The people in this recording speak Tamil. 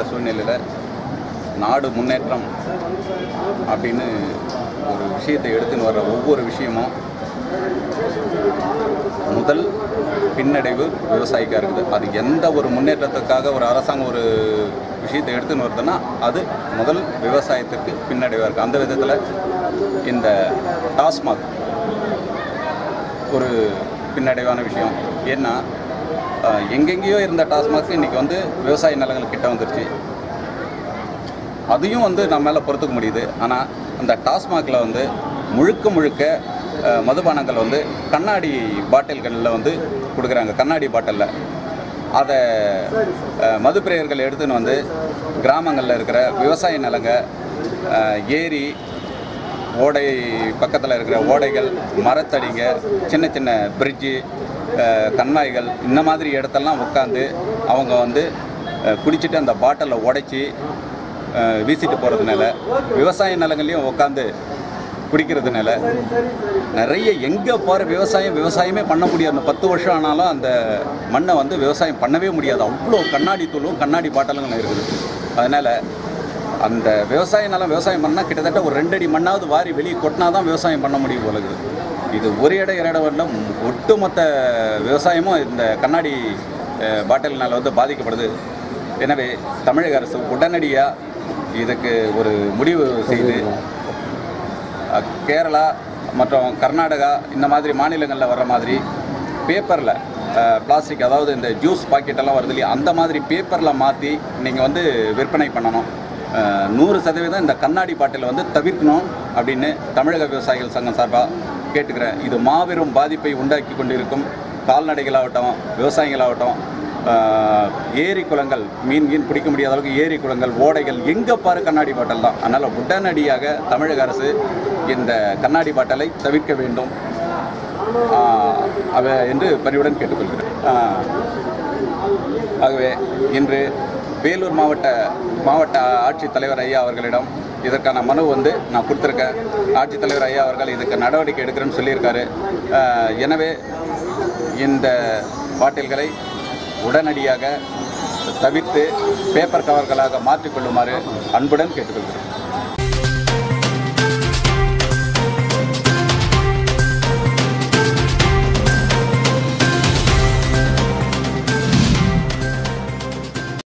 சூழ்நிலையில் நாடு முன்னேற்றம் அப்படின்னு ஒரு விஷயத்தை எடுத்துன்னு வர்ற ஒவ்வொரு விஷயமும் முதல் பின்னடைவு விவசாயிக்காக இருக்குது அது எந்த ஒரு முன்னேற்றத்துக்காக ஒரு அரசாங்கம் ஒரு விஷயத்தை எடுத்துன்னு வருதுன்னா அது முதல் விவசாயத்திற்கு பின்னடைவாக இருக்குது அந்த விதத்தில் இந்த டாஸ்மாக் ஒரு பின்னடைவான விஷயம் ஏன்னா அஹ், எங்கெங்கேயோ இருந்த டாஸ்மாக் இன்றைக்கி வந்து விவசாய நிலங்கள் கிட்ட வந்துருச்சு அதையும் வந்து நம்ம மேலே பொறுத்துக்க முடியுது ஆனால் அந்த டாஸ்மாகில் வந்து முழுக்க முழுக்க அஹ், மதுபானங்கள் வந்து கண்ணாடி பாட்டில்களில் வந்து கொடுக்குறாங்க கண்ணாடி பாட்டிலில் அதை அஹ், மதுப்பிரியர்கள் எடுத்துன்னு வந்து கிராமங்களில் இருக்கிற விவசாய நிலங்க அஹ், ஏரி ஓடை பக்கத்தில் இருக்கிற ஓடைகள் மரத்தடிங்க சின்ன சின்ன பிரிட்ஜு கண்மாய்கள் இந்த மாதிரி இடத்தெல்லாம் உட்காந்து அவங்க வந்து அஹ், குடிச்சிட்டு அந்த பாட்டிலை உடைச்சி அஹ், வீசிட்டு போகிறதுனால விவசாய நிலங்களையும் உட்காந்து குடிக்கிறதுனால நிறைய எங்கே பாரு விவசாயம் விவசாயமே பண்ண முடியாது அந்த பத்து வருஷம் ஆனாலும் அந்த மண்ணை வந்து விவசாயம் பண்ணவே முடியாது அவ்வளோ கண்ணாடி தூளும் கண்ணாடி பாட்டலுங்களும் இருக்குது அதனால் அந்த விவசாய நிலம் விவசாயம் பண்ணால் கிட்டத்தட்ட ஒரு ரெண்டு அடி மண்ணாவது வாரி வெளியே கொட்டினா தான் விவசாயம் பண்ண முடியும் போல இருக்குது இது ஒரு இடம் இரண்டு இடம் வரல ஒட்டுமொத்த விவசாயமும் இந்த கண்ணாடி அஹ், பாட்டில்னால வந்து பாதிக்கப்படுது எனவே தமிழக அரசு உடனடியாக இதுக்கு ஒரு முடிவு செய்து அஹ், கேரளா மற்றும் கர்நாடகா இந்த மாதிரி மாநிலங்களில் வர்ற மாதிரி பேப்பரில் பிளாஸ்டிக் அதாவது இந்த ஜூஸ் பாக்கெட்டெல்லாம் வருது இல்லையா அந்த மாதிரி பேப்பரில் மாற்றி நீங்கள் வந்து விற்பனை பண்ணணும் அஹ், நூறு சதவீதம் இந்த கண்ணாடி பாட்டிலை வந்து தவிர்க்கணும் அப்படின்னு தமிழக விவசாயிகள் சங்கம் சார்பாக கேட்டுக்கிறேன் இது மாபெரும் பாதிப்பை உண்டாக்கி கொண்டிருக்கும் கால்நடைகளாகட்டும் விவசாயிகளாகட்டும் ஆஹ், ஏரி குளங்கள் மீன் மீன் பிடிக்க முடியாத அளவுக்கு ஏரி குளங்கள் ஓடைகள் எங்கே பாரு கண்ணாடி பாட்டல் தான் அதனால் உடனடியாக தமிழக அரசு இந்த கண்ணாடி பாட்டலை தவிர்க்க வேண்டும் ஆஹ், அவ என்று பணிவுடன் கேட்டுக்கொள்கிறேன் ஆஹ், ஆகவே இன்று வேலூர் மாவட்ட மாவட்ட ஆட்சித்தலைவர் ஐயா அவர்களிடம் இதற்கான மனு வந்து நான் கொடுத்துருக்கேன் ஆட்சித்தலைவர் ஐயா அவர்கள் இதுக்கு நடவடிக்கை எடுக்கிறேன்னு சொல்லியிருக்காரு ஆஹ், எனவே இந்த பாட்டில்களை உடனடியாக தவிர்த்து பேப்பர் கவர்களாக மாற்றிக்கொள்ளுமாறு அன்புடன் கேட்டுக்கொள்கிறேன்